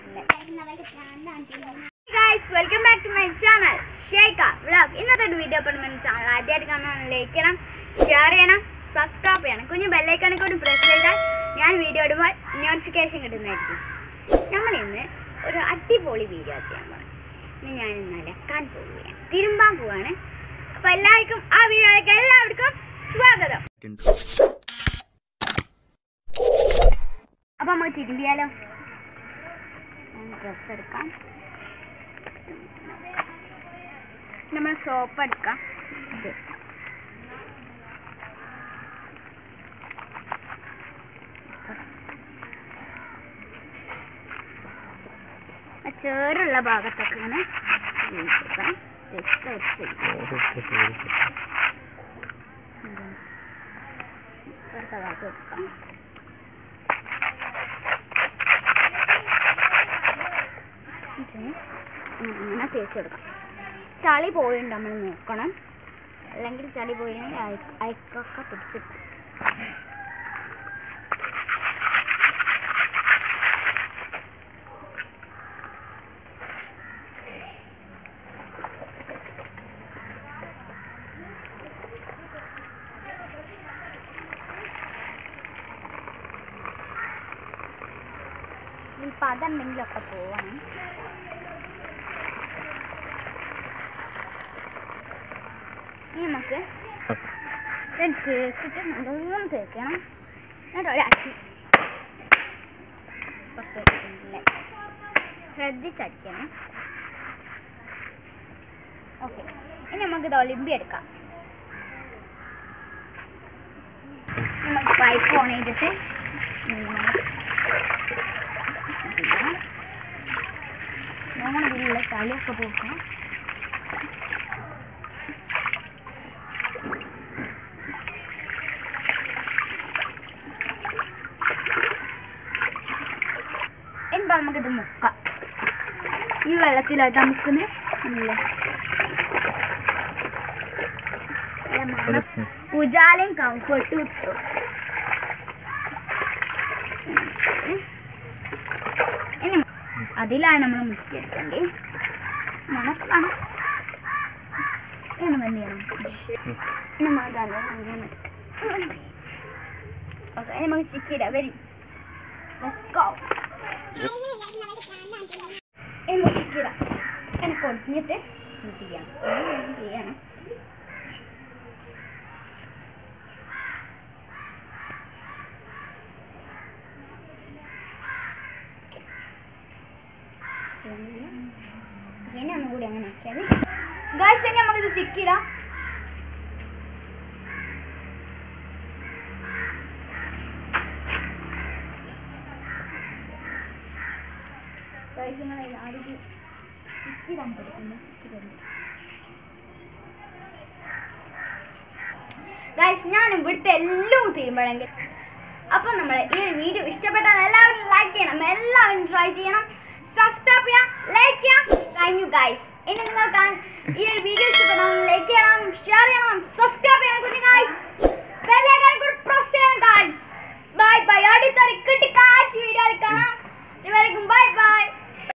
guys welcome back to my channel ഷേക്ക vlog ഇന്നത്തെ ഒരു വീഡിയോ പെടുന്ന ചാനൽ ആദ്യമായിട്ട് കാണാൻ ലൈക്ക് ചെയ്യണം ഷെയർ ചെയ്യണം സബ്സ്ക്രൈബ് ചെയ്യണം കുഞ്ഞ് ബെല്ലൈക്കണൊക്കെ കൂടി പ്രസ് ചെയ്താൽ ഞാൻ വീഡിയോ ഇടുമ്പോൾ നോട്ടിഫിക്കേഷൻ കിട്ടുന്നതായിരിക്കും നമ്മൾ ഇന്ന് ഒരു അടിപൊളി വീഡിയോ ചെയ്യാൻ പോകണം ഇന്ന് ഞാൻ ഇന്ന് അലക്കാൻ പോവുകയാണ് തിരുമ്പാൻ പോവാണ് അപ്പോൾ എല്ലാവർക്കും ആ വീഡിയോയിലേക്ക് എല്ലാവർക്കും സ്വാഗതം അപ്പോൾ നമുക്ക് തിരുമ്പിയാലോ ഡ്രസ്സ് എടുക്കാം നമ്മൾ സോപ്പ് എടുക്കാം ഇത് ആ ചേറുള്ള ഭാഗത്തൊക്കെ ഇങ്ങനെ കൊടുക്കാം ജസ്റ്റ് വെച്ച് അടുത്ത ഭാഗത്ത് കൊടുക്കാം ഇതിന് അങ്ങനെ തേച്ചെടുക്കാം ചളി പോയിട്ടുണ്ട് നമ്മൾ നോക്കണം അല്ലെങ്കിൽ ചളി പോയെങ്കിൽ അയക്ക് അയക്കൊക്കെ പിടിച്ചിട്ട് ഈ പദം എന്തെങ്കിലുമൊക്കെ പോവണം ഇനി നമുക്ക് ഇത് തേച്ചിട്ട് നല്ലോണം തേക്കണം എന്നിട്ട് ഒരാക്കി പുറത്ത് വെച്ചിട്ടുണ്ടല്ലേ ശ്രദ്ധിച്ചടിക്കണം ഓക്കെ ഇനി നമുക്ക് ഇത് ഒളിമ്പി എടുക്കാം ഇനി നമുക്ക് പൈപ്പ് ഓൺ ചെയ്തിട്ട് നമ്മൾ ഇതിലുള്ള ചളിയൊക്കെ പോക്കണം ഇനിയിപ്പോൾ നമുക്കിത് മുക്കാം ഈ വെള്ളത്തിലായിട്ട് നമുക്കിത് ഇല്ലേ ഉജാലയും കംഫർട്ടും ഇട്ടു ഇനി അതിലാണ് നമ്മൾ മുക്കിയെടുക്കേണ്ടത് നമുക്ക് വേണം ഇനി നമ്മൾ എന്ത് ചെയ്യണം ഇനി നമ്മൾ ഇതാ അങ്ങനെ ഓക്കെ ഇനി നമുക്ക് ചിക്കിയിടാം വരി ലെറ്റ്സ് ഗോ ഇനി നമുക്ക് ചിക്കിയിടാം ഇനി കൊടുത്തിട്ട് ഇത് ചെയ്യാം ഇത് ചെയ്യണം ഇനി ഒന്നും കൂടി അങ്ങനെ ആക്കിയാൽ ഗായ്സ് ഇനി നമുക്കിത് ചിക്കിടാം ഗായ്സ് നിങ്ങൾ ആദ്യം ചിക്കിടാൻ പഠിക്കുന്നു ചിക്കിടുന്നു ഗായ്സ് ഞാൻ ഇവിടുത്തെ എല്ലാം തീരുമ്പോഴെങ്കിൽ അപ്പം നമ്മൾ ഈ ഒരു വീഡിയോ ഇഷ്ടപ്പെട്ടാൽ എല്ലാവരും ലൈക്ക് ചെയ്യണം എല്ലാവരും ട്രൈ ചെയ്യണം സബ്സ്ക്രൈബ് ചെയ്യാം ലൈക്ക് ചെയ്യാം താങ്ക് യു ഗൈസ് ഇനി നിങ്ങൾക്ക് ഈ ഒരു വീഡിയോ ഇഷ്ടപ്പെട്ടാൽ ലൈക്ക് ചെയ്യണം ഷെയർ ചെയ്യണം സബ്സ്ക്രൈബ് ചെയ്യണം കുട്ടി ഗൈസ് ബെല്ലൈക്കൺ കൂടി പ്രസ് ചെയ്യണം ഗൈസ് ബൈ ബൈ അടുത്തൊരു കിട്ടി കാച്ച് വീഡിയോയിൽ കാണാം ഇതുവരെയും ബൈ ബൈ